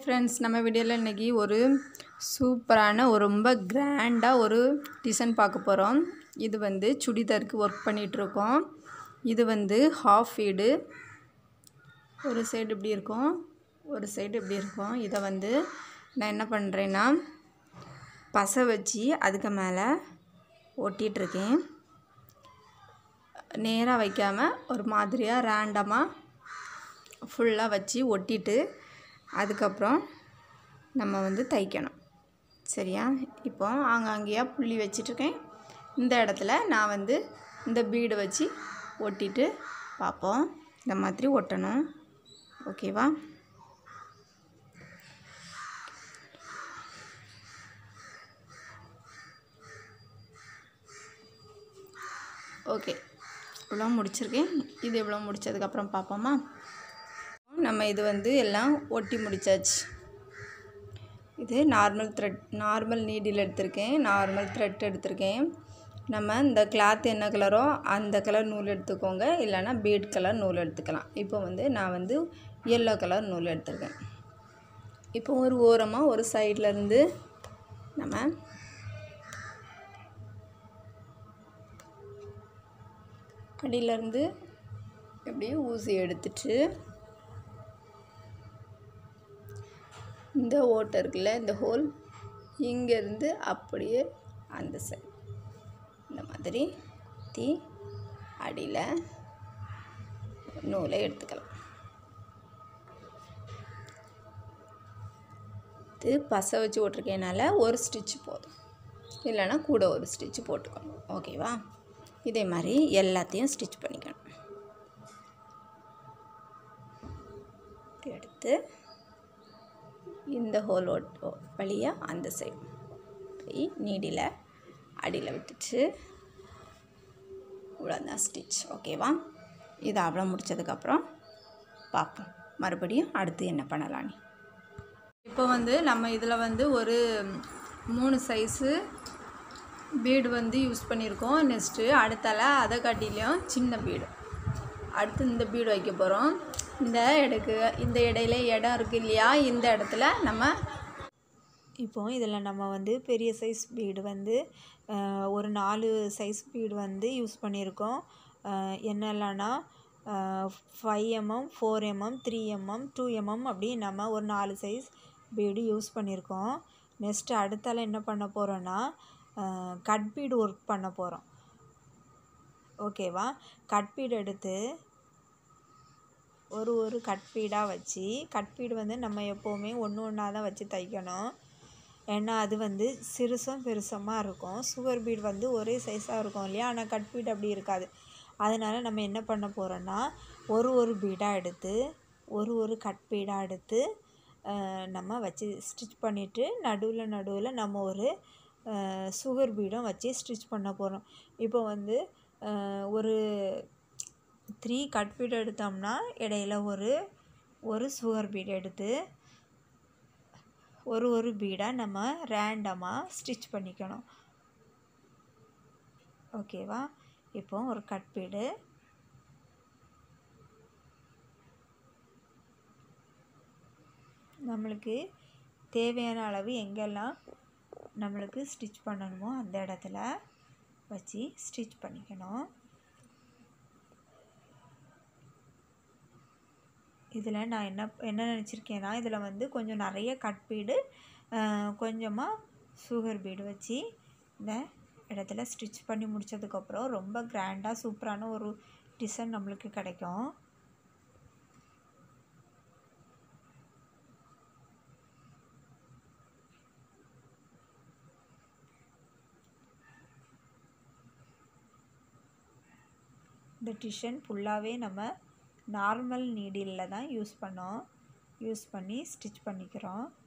friends நம்ம வீடியோவில் இன்றைக்கி ஒரு சூப்பரான ஒரு ரொம்ப கிராண்டாக ஒரு டிசைன் பார்க்க போகிறோம் இது வந்து சுடிதாருக்கு ஒர்க் பண்ணிகிட்ருக்கோம் இது வந்து ஹாஃப் வீடு ஒரு சைடு இப்படி இருக்கும் ஒரு சைடு இப்படி இருக்கும் இதை வந்து நான் என்ன பண்ணுறேன்னா பசை வச்சு அதுக்கு மேலே ஒட்டிகிட்ருக்கேன் நேராக வைக்காமல் ஒரு மாதிரியாக ரேண்டமாக ஃபுல்லாக வச்சு ஒட்டிட்டு அதுக்கப்புறம் நம்ம வந்து தைக்கணும் சரியா இப்போ ஆங்காங்கேயாக புள்ளி வச்சிட்ருக்கேன் இந்த இடத்துல நான் வந்து இந்த பீடு வச்சு ஒட்டிட்டு பார்ப்போம் இந்த மாதிரி ஒட்டணும் ஓகேவா ஓகே இவ்வளோ முடிச்சிருக்கேன் இது இவ்வளோ முடித்ததுக்கப்புறம் பார்ப்போமா நம்ம இது வந்து எல்லாம் ஒட்டி முடிச்சாச்சு இது நார்மல் த்ரெட் நார்மல் நீடில் எடுத்திருக்கேன் நார்மல் த்ரெட் எடுத்திருக்கேன் நம்ம இந்த கிளாத் என்ன கலரோ அந்த கலர் நூல் எடுத்துக்கோங்க இல்லைன்னா பீட் கலர் நூல் எடுத்துக்கலாம் இப்போ வந்து நான் வந்து எல்லோ கலர் நூல் எடுத்திருக்கேன் இப்போ ஒரு ஓரமாக ஒரு சைடில் இருந்து நம்ம அடியிலேருந்து இப்படி ஊசி எடுத்துட்டு இந்த ஓட்டை இருக்குல்ல இந்த ஹோல் இங்கேருந்து அப்படியே அந்த சைடு இந்த மாதிரி தீ அடியில் நூலை எடுத்துக்கலாம் இது பசை வச்சு ஓட்டிருக்கனால ஒரு ஸ்டிச் போதும் இல்லைன்னா கூட ஒரு ஸ்டிச் போட்டுக்கணும் ஓகேவா இதே மாதிரி எல்லாத்தையும் ஸ்டிச் பண்ணிக்கணும் எடுத்து இந்த ஹோல் வழியாக அந்த சைடு போய் நீடியில் அடியில் விட்டுட்டு இவ்வளோதான் ஸ்டிச் ஓகேவா இது அவ்வளோ முடித்ததுக்கப்புறம் பார்ப்போம் மறுபடியும் அடுத்து என்ன பண்ணலான்னு இப்போ வந்து நம்ம இதில் வந்து ஒரு மூணு சைஸு பீடு வந்து யூஸ் பண்ணியிருக்கோம் நெக்ஸ்ட்டு அடுத்தால அதை காட்டிலையும் சின்ன பீடு அடுத்து இந்த பீடு வைக்க போகிறோம் இந்த இடக்கு இந்த இடையில இடம் இருக்குது இல்லையா இந்த இடத்துல நம்ம இப்போ இதில் நம்ம வந்து பெரிய சைஸ் பீடு வந்து அஹ், ஒரு நாலு சைஸ் பீடு வந்து யூஸ் பண்ணியிருக்கோம் அஹ், என்னெல்லாம்னா five mm four mm three mm two mm அப்படி நம்ம ஒரு நாலு சைஸ் பீடு யூஸ் பண்ணியிருக்கோம் நெக்ஸ்ட்டு அடுத்தால என்ன பண்ண போகிறோன்னா கட் பீடு ஒர்க் பண்ண போகிறோம் ஓகேவா கட் பீடு எடுத்து ஒரு ஒரு கட் பீடாக வச்சு கட் பீடு வந்து நம்ம எப்போவுமே ஒன்று ஒன்றா தான் வச்சு தைக்கணும் ஏன்னா அது வந்து சிறுசும் பெருசமாக இருக்கும் சுகர் பீட் வந்து ஒரே சைஸாக இருக்கும் இல்லையா ஆனால் கட் பீட் அப்படி இருக்காது அதனால் நம்ம என்ன பண்ண போகிறோன்னா ஒரு ஒரு பீடாக எடுத்து ஒரு ஒரு கட் பீடாக எடுத்து அஹ், நம்ம வச்சு ஸ்டிச் பண்ணிவிட்டு நடுவில் நடுவில் நம்ம ஒரு சுகர் பீடும் வச்சு ஸ்டிச் பண்ண போகிறோம் இப்போ வந்து அஹ், ஒரு த்ரீ கட் பீட் எடுத்தோம்னா இடையில ஒரு ஒரு சுகர் பீட் எடுத்து ஒரு ஒரு பீடாக நம்ம ரேண்டமாக ஸ்டிச் பண்ணிக்கணும் ஓகேவா இப்போ ஒரு கட் பீடு நம்மளுக்கு தேவையான அளவு எங்கெல்லாம் நம்மளுக்கு ஸ்டிச் பண்ணணுமோ அந்த இடத்துல வச்சு ஸ்டிச் பண்ணிக்கணும் இதில் நான் என்ன என்ன நினச்சிருக்கேன்னா இதில் வந்து கொஞ்சம் நிறைய கட் பீடு கொஞ்சமாக சுகர் பீடு வச்சு இந்த இடத்துல ஸ்டிச் பண்ணி முடித்ததுக்கப்புறம் ரொம்ப கிராண்டாக சூப்பரான ஒரு டிசைன் நம்மளுக்கு கிடைக்கும் இந்த டிசைன் ஃபுல்லாகவே நம்ம நார்மல் நீடிலில் தான் யூஸ் பண்ணோம் யூஸ் பண்ணி ஸ்டிச் பண்ணிக்கிறோம்